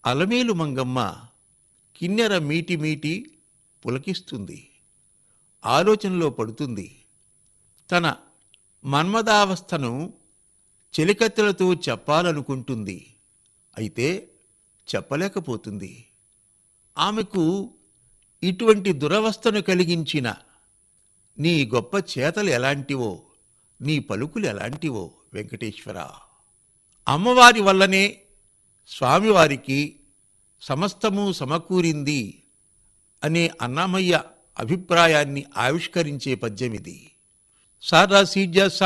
అలమేలు మంగమ్మ కిన్నెర మీటి మీటి పులకిస్తుంది ఆలోచనలో పడుతుంది తన మన్మదావస్థను చెలికత్తెలతో చెప్పాలనుకుంటుంది అయితే చెప్పలేకపోతుంది ఆమెకు ఇటువంటి దురవస్థను కలిగించిన నీ గొప్ప చేతలు ఎలాంటివో నీ పలుకులు ఎలాంటివో వెంకటేశ్వర అమ్మవారి వల్లనే స్వామివారికి సమస్తము సమకూరింది అనే అన్నమయ్య అభిప్రాయాన్ని ఆవిష్కరించే పద్యం ఇది సారా సీజ